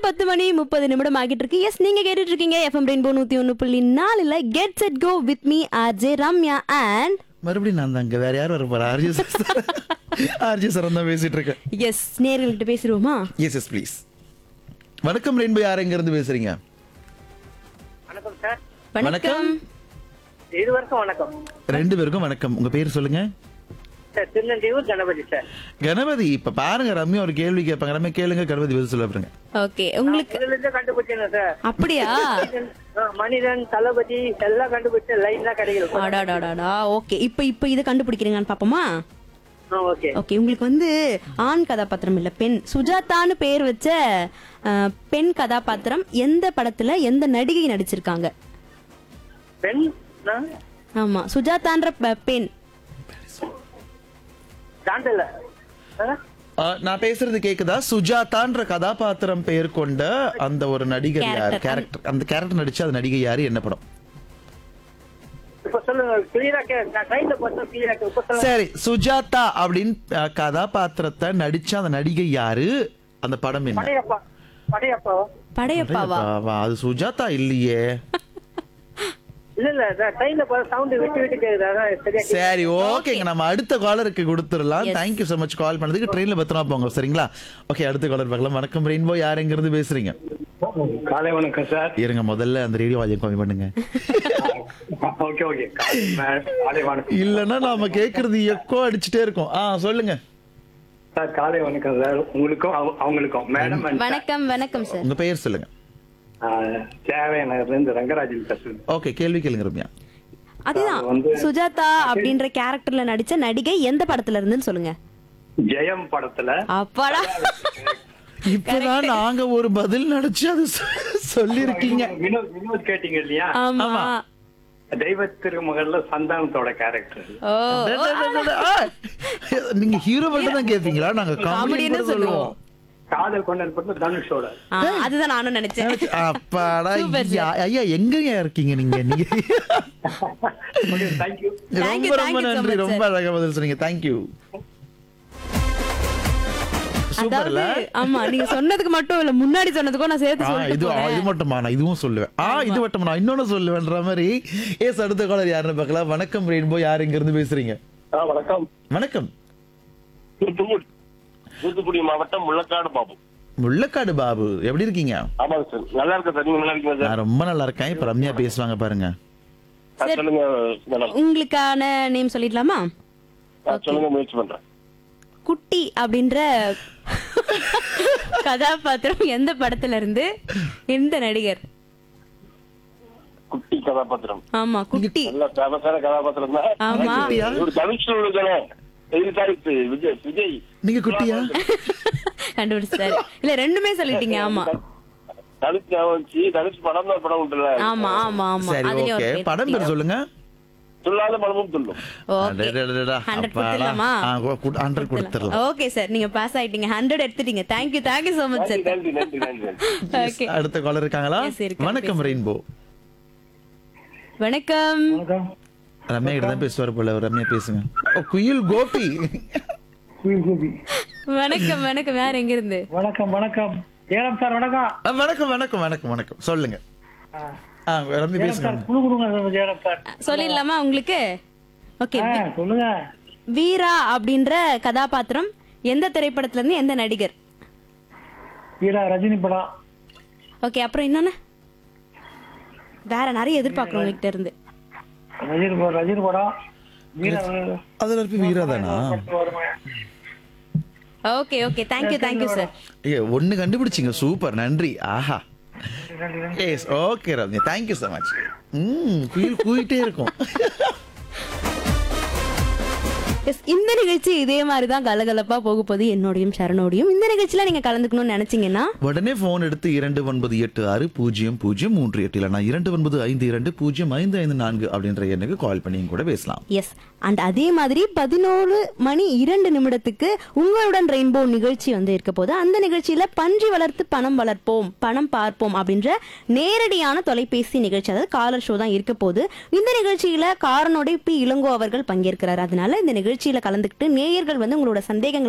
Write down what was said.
பத்து மணி முப்பது நிமிடம் ஆகிட்டு இருக்கு எஸ் நீங்க கேட்டுட்டு இருக்கீங்க எஃப்எம் ரெயின்போ நூத்தி ஒன்னு புள்ளி நாலுல get set go with me RJ Ramya and மறுபடியும் நான் தாங்க வேற யாரும் வர போறா ஆர்ஜி சார் ஆர்ஜி சார் தான் பேசிட்டு இருக்கேன் எஸ் நேர்கள்கிட்ட பேசிடுவோமா எஸ் எஸ் ப்ளீஸ் வணக்கம் ரெயின்போ யார் எங்க இருந்து பேசுறீங்க வணக்கம் சார் வணக்கம் இருவருக்கும் வணக்கம் ரெண்டு பேருக்கும் வணக்கம் உங்க பேர் சொல்லுங்க சார் திருநெல்வேலூர் கணபதி சார் கணபதி இப்ப பாருங்க ரம்யா ஒரு கேள்வி கேட்பாங்க ரம்யா கேளுங்க கணபதி பதில் சொல்ல பாருங்க ஓகே உங்களுக்கு இதுல இருந்து கண்டுபிடிச்சேன் சார் அப்படியா மனிதன், ஆ, மனிதன் தளபதி எல்லாம் கண்டுபிடிச்ச லைன் தான் கிடைக்கல அடாடாடாடா ஓகே இப்போ இப்போ இதை கண்டுபிடிக்கிறீங்கன்னு பாப்போமா ஓகே ஓகே உங்களுக்கு வந்து ஆண் கதாபாத்திரம் இல்ல பெண் சுஜாதான்னு பேர் வச்ச அஹ், பெண் கதாபாத்திரம் எந்த படத்துல எந்த நடிகை நடிச்சிருக்காங்க பெண் ஆ? ஆமா சுஜாதான்ற ப- பெண் தாண்டல ஆ? ஆ, நான் பேசுறது கேக்குதா சுஜாதான்ற கதாபாத்திரம் பெயர் கொண்ட அந்த ஒரு நடிகர் யார் Character. கேரக்டர் அந்த கேரக்டர் நடிச்ச அந்த நடிகை யாரு என்ன படம் இப்ப சொல்லுங்க கிளியரா கே நான் ட்ரெயின்ல பார்த்தா கிளியரா இப்ப சொல்லுங்க சரி சுஜாதா அப்படின்னு அ, கதாபாத்திரத்தை நடிச்ச அந்த நடிகை யாரு அந்த படம் என்ன படையப்பா படையப்பா படையப்பாவா அடேயப்பா, அது சுஜாதா இல்லையே இல்ல இல்ல ட்ரெயின்ல பார்த்தா சவுண்ட் விட்டு விட்டு கேக்குது அதான் சரியா கேக்குது. சரி ஓகேங்க நம்ம அடுத்த காலருக்கு கொடுத்துடலாம் Yes. Thank you so much call பண்ணதுக்கு ட்ரெயின்ல பத்திரமா போங்க சரிங்களா ஓகே அடுத்த காலர் பார்க்கலாம் வணக்கம் ரெயின்போ யார் எங்க இருந்து பேசுறீங்க காலை வணக்கம் சார் இருங்க முதல்ல அந்த ரேடியோ வால்யூம் கம்மி பண்ணுங்க ஓகே ஓகே காலை மே- காலை வணக்கம் இல்லன்னா நாம கேக்குறது எக்கோ அடிச்சுட்டே இருக்கோம் ஆ சொல்லுங்க சார் காலை வணக்கம் சார் உங்களுக்கும் அவ- அவங்களுக்கும் மேடம் and வணக்கம் வணக்கம் சார் உங்க பெயர் சொல்லுங்க ஆஹ், சேவை நகர்ல இருந்து ரங்கராஜன் பேசுறேன் ஓகே கேள்வி கேளுங்க ரம்யா அதுதான் வந்து- சுஜாதா அப்படின்ற கேரக்டர்ல நடிச்ச நடிகை எந்த படத்துல இருந்துன்னு சொல்லுங்க ஜெயம் படத்துல அப்பாடா இப்பதான் நாங்க ஒரு பதில் நடிச்சு அது சொல்லி இருக்கீங்க வினோத் வினோத் கேட்டீங்க இல்லையா ஆமா தெய்வ திருமகள்ல சந்தானத்தோட கேரக்டர் ஓ நீங்க ஹீரோ மட்டும் தான் கேப்பீங்களா நாங்க Comedy காமெடி ன்னு சொல்லுவோம் காதல் கொண்டல் படத்துல தனுஷோட ஆ, அதுதான் நானும் நினைச்சேன் அப்பாடா Super, sir. ஐயா, ஐயா எங்கயா இருக்கீங்க நீங்க நீங்க தேங்க்யூ Thank you, ரொம்ப thank ரொம்ப you so நன்றி much, ரொம்ப அழகா பதில் சொன்னீங்க தேங்க்யூ அதாவது சூப்பர்ல ஆமா நீங்க சொன்னதுக்கு மட்டும் இல்ல முன்னாடி சொன்னதுக்கும் நான் சேர்த்து ஆ, சொல்லிட்டு இது ஆ, இது போறேன். மட்டுமா நான் இதுவும் சொல்லுவேன் ஆ இது மட்டும் நான் இன்னொன்னு சொல்லுவேன்ற மாதிரி ஏஸ் அடுத்த காலர் யாருன்னு பார்க்கலாம் வணக்கம் ரெயின்போ யார் இங்க இருந்து பேசுறீங்க வணக்கம் வணக்கம் தூத்துக்குடி தூத்துக்குடி மாவட்டம் முள்ளக்காடு பாபு முள்ளக்காடு பாபு எப்படி இருக்கீங்க ஆமாங்க சார் நல்லா இருக்கேன் சார் நீங்க நல்லா இருக்கீங்க சார் நான் ரொம்ப நல்லா இருக்கேன் இப்ப ரம்யா பேசுவாங்க பாருங்க ஆ, சொல்லுங்க மேடம் உங்களுக்கான நேம் சொல்லிடலாமா ஆ, சொல்லுங்க முயற்சி பண்றேன் குட்டி அப்படின்ற கதாபாத்திரம் எந்த படத்துல இருந்து எந்த நடிகர் குட்டி கதாபாத்திரம் ஆமா குட்டி நல்ல ஃபேமஸான கதாபாத்திரம் தான் ஆமா ஒரு தனுஷ் உள்ளதானே இது சாரி விஜய் விஜய் நீங்க குட்டியா கண்டுபிடிச்சாரு இல்ல ரெண்டுமே சொல்லிட்டீங்க ஆமா தனுஷ் ஞாபகம் வச்சு தனுஷ் படம் தான் படம் உண்டுல ஆமா ஆமா ஆமா சரி அதுலயும் ஒரு ஓகே பேர் படம் பேர் சொல்லுங்க சொல்லாத படமும் சொல்லும் ஓகே அடடடடா, ஹண்ட்ரட் அப்பாடா. கொடுத்துடலாமா ஆ, கு- 100 கொடுத்துடலாம் ஓகே சார் நீங்க பாஸ் ஆயிட்டீங்க ஹண்ட்ரட் எடுத்துட்டீங்க thank you thank you so much sir நன்றி நன்றி நன்றி நன்றி ஓகே அடுத்த காலர் இருக்காங்களா Yes, இருக்காங்க. வணக்கம் ரெயின்போ வணக்கம் ரம்யா கிட்ட தான் பேசுவார் போல ரம்யா பேசுங்க ஓ, குயில் கோபி வணக்கம் வணக்கம் யார் எங்க இருந்து வணக்கம் வணக்கம் ஏலம் சார் வணக்கம் ஆ, வணக்கம் வணக்கம் வணக்கம் வணக்கம் சொல்லுங்க ஆ ரம்யா பேசுங்க குழு கொடுங்க ஏலம் சார் சொல்லிடலாமா உங்களுக்கு ஓகே சொல்லுங்க வீரா அப்படின்ற கதாபாத்திரம் எந்த திரைப்படத்துல இருந்து எந்த நடிகர் வீரா ரஜினி படம் ஓகே அப்புறம் இன்னொன்னு வேற நிறைய எதிர்பார்க்கறோம் உங்ககிட்ட இருந்து ரஜினி ரஜினி படம் வீரா அதுல இருப்ப வீரா தானா okay okay thank you thank you sir ஏ ஒண்ணு கண்டுபிடிச்சிங்க சூப்பர் நன்றி ஆஹா yes okay Ramya thank you so much ம் குயில் கூயிட்டே இருக்கும் எஸ் இந்த நிகழ்ச்சி இதே மாதிரி தான் கலகலப்பா போக போகுது என்னோடையும் சரணோடையும் இந்த நிகழ்ச்சியில நீங்க கலந்துக்கணும்னு நினைச்சீங்கன்னா உடனே போன் எடுத்து இரண்டு ஒன்பது எட்டு ஆறு பூஜ்ஜியம் பூஜ்ஜியம் மூன்று எட்டு இல்லைனா இரண்டு ஒன்பது ஐந்து இரண்டு பூஜ்ஜியம் ஐந்து ஐந்து நான்கு அப்படின்ற எண்ணுக்கு கால் பண்ணியும் கூட பேசலாம் எஸ் அண்ட் அதே மாதிரி பதினோரு மணி இரண்டு நிமிடத்துக்கு உங்களுடன் ரெயின்போ நிகழ்ச்சி வந்து இருக்க போது அந்த நிகழ்ச்சியில பன்றி வளர்த்து பணம் வளர்ப்போம் பணம் பார்ப்போம் அப்படின்ற நேரடியான தொலைபேசி நிகழ்ச்சி அதாவது காலர் ஷோ தான் இருக்க போது இந்த நிகழ்ச்சியில காரனோட பி இளங்கோ அவர்கள் பங்கேற்கிறார் அதனால இந்த நிகழ்ச்சியில கலந்துக்கிட்டு நேயர்கள் வந்து உங்களோட சந்தேகங்களை